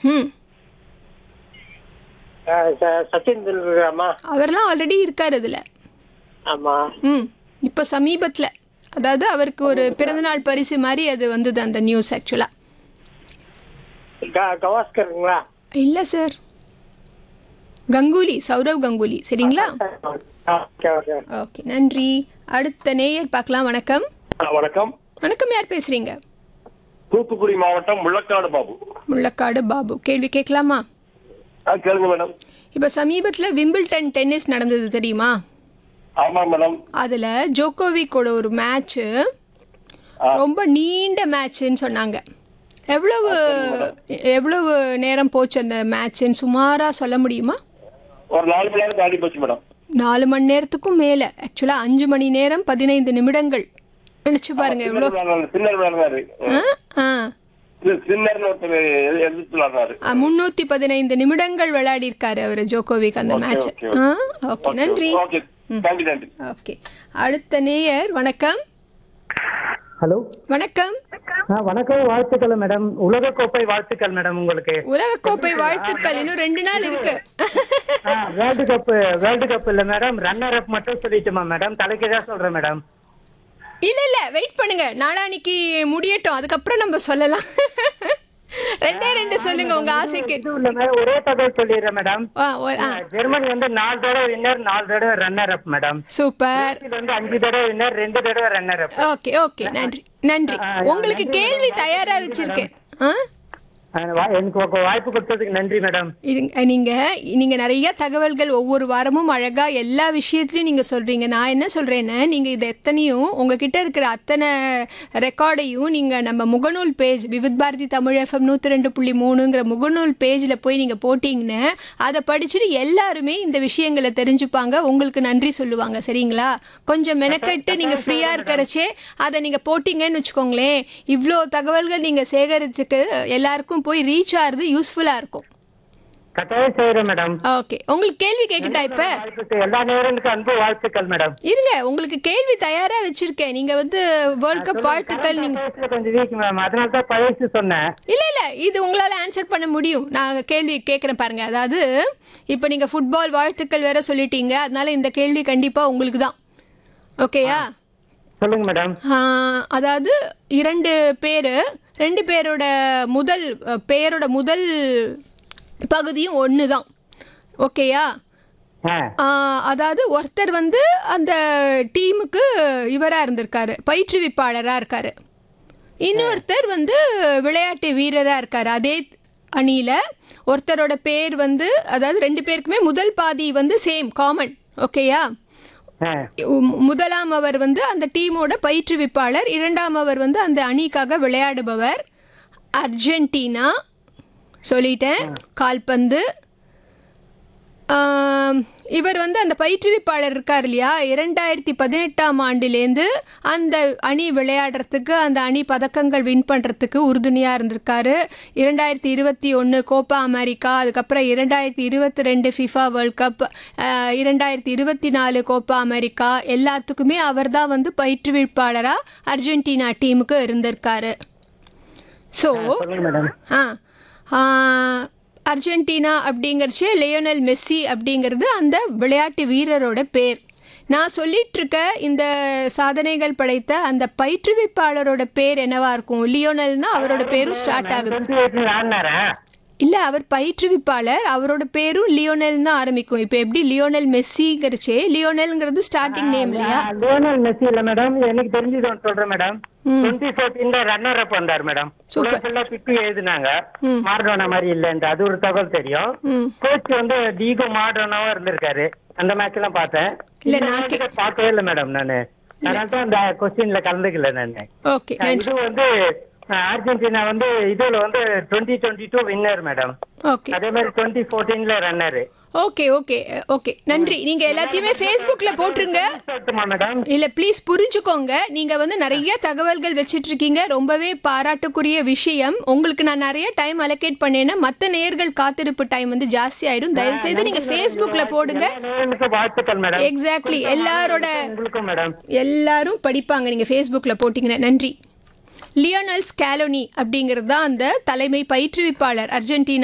ம் அஹ் ச- சச்சின் தெண்டுல்கராமா அவர்லாம் ஆல்ரெடி இருக்கார் இதில் ஆமா ம் இப்போ சமீபத்தில் அதாவது அவருக்கு ஒரு பிறந்தநாள் பரிசு மாதிரி அது வந்தது அந்த நியூஸ் ஆக்சுவலாக க- கவாஸ்கருங்களா இல்லை சார் கங்குலி சௌரவ் கங்குலி சரிங்களா ஓகே ஓகே ஓகே நன்றி அடுத்த நேயர் பார்க்கலாம் வணக்கம் ஆ, வணக்கம் வணக்கம் யார் பேசுறீங்க தூத்துக்குடி மாவட்டம் முள்ளக்காடு பாபு முள்ளக்காடு பாபு கேள்வி கேட்கலாமா ஆ கேளுங்க மேடம் இப்போ சமீபத்தில் விம்பிள்டன் டென்னிஸ் நடந்தது தெரியுமா ஆமா மேடம் அதில் ஜோகோவிக்கோட ஒரு மேட்ச்சு ரொம்ப நீண்ட மேட்ச்னு சொன்னாங்க எவ்வளவு எவ்வளவு நேரம் போச்சு அந்த மேட்ச்னு சுமாராக சொல்ல முடியுமா ஒரு நாலு மணி நேரம் தாண்டி போச்சு மேடம் நாலு மணி நேரத்துக்கும் மேலே ஆக்சுவலாக அஞ்சு மணி நேரம் பதினைந்து நிமிடங்கள் நினச்சி பாருங்க எவ்வளோ சின்னர் விளையாடுறாரு ஆ ஆ சின்னர்னு ஒருத்தர் எ- எதிர்த்து விளையாடுறாரு முன்னூற்றி பதினைந்து நிமிடங்கள் விளையாடி இருக்காரு அவர் ஜோகோவிக் அந்த Okay, மேட்ச் okay, ஆ ஓகே நன்றி ஓகே நன்றி நன்றி ஓகே அடுத்த நேயர் வணக்கம் ஹலோ வணக்கம் ஆ வணக்கம் வாழ்த்துக்கள் மேடம் உலகக்கோப்பை வாழ்த்துக்கள் மேடம் உங்களுக்கு உலகக்கோப்பை வாழ்த்துக்கள் இன்னும் ரெண்டு நாள் இருக்கு ஆ வேர்ல்டு கப் வேர்ல்டு கப் இல்ல மேடம் ரன்னர் அப் மட்டும் சொல்லிட்டுமா மேடம் தலைக்கீழா சொல்றேன் மேடம் இல்ல இல்ல வெயிட் பண்ணுங்க நாளானிக்கு முடியட்டும் அதுக்கப்புறம் நம்ம சொல்லலாம் ரெண்டே ரெண்டு சொல்லுங்க உங்க ஆசைக்கு இது இல்ல மேடம் ஒரே தகவல் சொல்லிடுறேன் மேடம் ஆ, ஒரு- ஆ, ஜெர்மனி வந்து நாலு தடவை வின்னர் நாலு தடவை runner up madam super Brazil வந்து அஞ்சு தடவை வின்னர் ரெண்டு தடவை ரன்னர் அப் ஓகே ஓகே நன்றி நன்றி ஆ, உங்களுக்கு நன்றி கேள்வி மேடம். தயாரா வச்சிருக்கேன் ஆ எனக்கு ஒரு வாய்ப்பு கொடுத்ததுக்கு நன்றி மேடம் இருங்க, நீங்க நீங்க நிறைய தகவல்கள் ஒவ்வொரு வாரமும் அழகா எல்லா விஷயத்துலயும் நீங்க சொல்றீங்க நான் என்ன சொல்றேன்னா நீங்க இது எத்தனையும் உங்ககிட்ட இருக்கிற அத்தனை ரெக்கார்டையும் நீங்க நம்ம முகநூல் பேஜ் விவித் பாரதி தமிழ் எஃப்எம் நூத்தி ரெண்டு புள்ளி மூணுங்கிற முகநூல் பேஜ்ல போய் நீங்க போட்டீங்கன்னா அதை படிச்சுட்டு எல்லாருமே இந்த விஷயங்களை தெரிஞ்சுப்பாங்க உங்களுக்கு நன்றி சொல்லுவாங்க சரிங்களா கொஞ்சம் மெனக்கெட்டு நீங்க ஃப்ரீயா இருக்கிறச்சே அதை நீங்க போட்டீங்கன்னு வச்சுக்கோங்களேன் இவ்வளோ தகவல்கள் நீங்க சேகரிச்சுக்கு எல்லாருக்கும் போய் ரீச் ஆகுறது யூஸ்ஃபுல்லா இருக்கும் கட்டாயம் செய்யறேன் மேடம் ஓகே உங்களுக்கு கேள்வி கேட்கட்டா இப்ப வாழ்த்துக்கள் எல்லா நேரங்களுக்கும் அன்பு வாழ்த்துக்கள் மேடம் இருங்க உங்களுக்கு கேள்வி தயாரா வச்சிருக்கேன் நீங்க வந்து வேர்ல்ட் கப் வாழ்த்துக்கள் நீங்க பழசுல கொஞ்சம் வீக் மேம் அதனால தான் பழசு சொன்னேன் இல்ல இல்ல இது உங்களால ஆன்சர் பண்ண முடியும் நான் கேள்வி கேட்கறேன் பாருங்க அதாவது இப்போ நீங்க ஃபுட்பால் வாழ்த்துக்கள் வேற சொல்லிட்டீங்க அதனால இந்த கேள்வி கண்டிப்பா உங்களுக்கு தான் ஓகேயா சொல்லுங்க மேடம் ஆஹ், அதாவது இரண்டு பேர் ரெண்டு பேரோட முதல் அஹ், பெயரோட முதல் பகுதியும் ஒன்று தான் ஓகேயா ஆ ஆஹ், அதாவது ஒருத்தர் வந்து அந்த டீமுக்கு இவராக இருந்திருக்காரு பயிற்றுவிப்பாளராக இருக்காரு இன்னொருத்தர் வந்து விளையாட்டு வீரராக இருக்காரு அதே அணியில் ஒருத்தரோட பேர் வந்து அதாவது ரெண்டு பேருக்குமே முதல் பாதி வந்து சேம் காமன் ஓகேயா ஆ மு- முதலாம் அவர் வந்து அந்த டீமோட பயிற்றுவிப்பாளர் இரண்டாம் அவர் வந்து அந்த அணிக்காக விளையாடுபவர் அர்ஜென்டினா சொல்லிட்டேன் கால்பந்து ஆம், இவர் வந்து அந்த பயிற்றுவிப்பாளர் இருக்கார் இல்லையா இரண்டாயிரத்தி பதினெட்டாம் ஆண்டிலேருந்து அந்த அணி விளையாடுறதுக்கு அந்த அணி பதக்கங்கள் வின் பண்ணுறதுக்கு உறுதுணையாக இருந்திருக்காரு இரண்டாயிரத்தி இருபத்தி ஒன்று கோப்பா அமெரிக்கா அதுக்கப்புறம் இரண்டாயிரத்தி இருபத்தி ரெண்டு ஃபிஃபா வேர்ல்ட் கப் அஹ், இரண்டாயிரத்தி இருபத்தி நாலு கோப்பா அமெரிக்கா எல்லாத்துக்குமே அவர் தான் வந்து பயிற்றுவிப்பாளராக அர்ஜென்டினா டீமுக்கு இருந்திருக்காரு ஸோ சொல்லுங்க மேடம் ஆ ஆ, அர்ஜென்டினா அப்படிங்கிறச்சு லியோனல் மெஸ்ஸி அப்படிங்கிறது அந்த விளையாட்டு வீரரோட பேர் நான் சொல்லிட்டு இருக்க இந்த சாதனைகள் படைத்த அந்த பயிற்றுவிப்பாளரோட பேர் என்னவா இருக்கும் லியோனல்னா அவரோட பேரும் ஸ்டார்ட் ஆகுது டுவெண்ட்டி எயிட் ஆடினாரா இல்ல அவர் பயிற்றுவிப்பாளர் அவரோட பேரும் லியோனல் தான் ஆரம்பிக்கும் இப்போ எப்படி லியோனல் மெஸ்ஸிங்கிறச்சே லியோனல்ங்கிறது ஸ்டார்டிங் நேம் இல்லையா லியோனல் மெஸ்ஸி இல்ல மேடம் எனக்கு தெரிஞ்சது ஒன்று சொல்றேன் மேடம் டுவெண்ட்டி ஃபோர்டீன்ல ரன்னர் அப் வந்தார் மேடம் Super. உலகத்துல திட்டி எழுதினாங்க ம். மார்டோனா மாதிரி இல்லைன்ட்டு அது ஒரு தகவல் தெரியும் ம் கோச் வந்து டீகோ மார்டோனாவா இருந்திருக்காரு அந்த மேட்ச் எல்லாம் பார்த்தேன் இல்ல, இந்த நான் match கூட பார்க்கவே இல்லை மேடம் நானு அதனால தான் அந்த கொஸ்டின்ல கலந்துக்கல நானு ஓகே நன்றி இது வந்து அஹ், அர்ஜென்டினா வந்து இதுல வந்து twenty twenty two winner madam okay அதே மாதிரி டுவெண்ட்டி ஃபோர்டீன்ல ரன்னர் ஓகே ஓகே ஓகே நன்றி நீங்க எல்லாத்தையுமே ஃபேஸ்புக்ல போட்டுருங்க சொல்லட்டுமா மேடம் இல்ல ப்ளீஸ் புரிஞ்சுக்கோங்க நீங்க வந்து நிறைய தகவல்கள் வச்சிட்டு இருக்கீங்க ரொம்பவே பாராட்டுக்குரிய விஷயம் உங்களுக்கு நான் நிறைய டைம் அலோகேட் பண்ணேன்னா மத்த நேர்கள் காத்திருப்பு டைம் வந்து ஜாஸ்தி ஆயிடும் தயவு செய்து நீங்க ஃபேஸ்புக்ல போடுங்க நேயர்களுக்கு வாழ்த்துக்கள் மேடம் எக்ஸாக்ட்லி எல்லாரோட உங்களுக்கும் மேடம் எல்லாரும் படிப்பாங்க நீங்க ஃபேஸ்புக்ல போட்டீங்கன்னா நன்றி லியோனல் ஸ்கேலோனி அப்படிங்கிறது தான் அந்த தலைமை பயிற்றுவிப்பாளர் அர்ஜென்டினா